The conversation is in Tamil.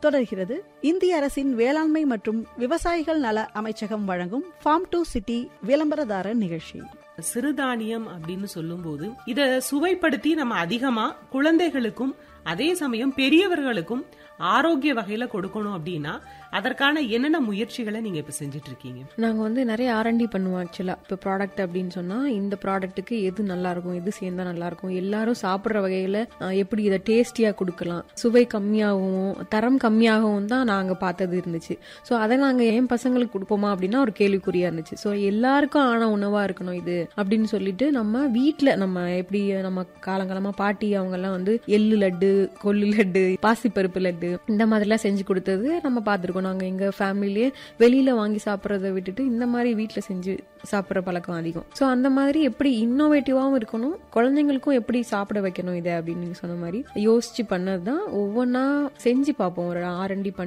தொடர்கிறது இந்திய அரசின் வேளாண்மை மற்றும் விவசாயிகள் நல அமைச்சகம் வழங்கும் ஃபார்ம் டு சிட்டி விளம்பரதார நிகழ்ச்சி சிறுதானியம் அப்படின்னு சொல்லும்போது இத சுவைப்படுத்தி நம்ம அதிகமா குழந்தைகளுக்கும் அதே சமயம் பெரியவர்களுக்கும் ஆரோக்கிய வகையில கொடுக்கணும் அப்படின்னா அதற்கான என்னென்ன முயற்சிகளை நீங்க இப்ப செஞ்சுட்டு இருக்கீங்க நாங்க வந்து நிறைய ஆர்என்டி பண்ணுவோம் ஆக்சுவலா இப்போ ப்ராடக்ட் அப்படின்னு சொன்னா இந்த ப்ராடக்ட்டுக்கு எது நல்லா இருக்கும் எது சேர்ந்தா நல்லா இருக்கும் எல்லாரும் சாப்பிடுற வகையில அஹ், எப்படி இதை டேஸ்டியா கொடுக்கலாம் சுவை கம்மியாகவும் தரம் கம்மியாகவும் தான் நாங்க பார்த்தது இருந்துச்சு ஸோ அதை நாங்க என் பசங்களுக்கு கொடுப்போமா அப்படின்னா ஒரு கேள்விக்குறியா இருந்துச்சு ஸோ எல்லாருக்கும் ஆன உணவா இருக்கணும் இது அப்படின்னு சொல்லிட்டு நம்ம வீட்ல நம்ம எப்படி நம்ம காலங்காலமா பாட்டி அவங்க எல்லாம் வந்து எள்ளு லட்டு கொள்ளு லட்டு பாசிப்பருப்பு லட்டு இந்த மாதிரிலாம் செஞ்சு கொடுத்தது நம்ம பார்த்துருக்கோம் நாங்கள் எங்கள் ஃபேமிலியே வெளியில் வாங்கி சாப்பிட்றத விட்டுட்டு இந்த மாதிரி வீட்டில் செஞ்சு சாப்பிட்ற பழக்கம் அதிகம் ஸோ அந்த மாதிரி எப்படி இன்னோவேட்டிவாகவும் இருக்கணும் குழந்தைங்களுக்கும் எப்படி சாப்பிட வைக்கணும் இதை அப்படின்னு நீங்கள் சொன்ன மாதிரி யோசிச்சு பண்ணது தான் ஒவ்வொன்றா செஞ்சு பார்ப்போம் ஒரு ஆர்என்டி பண்ணி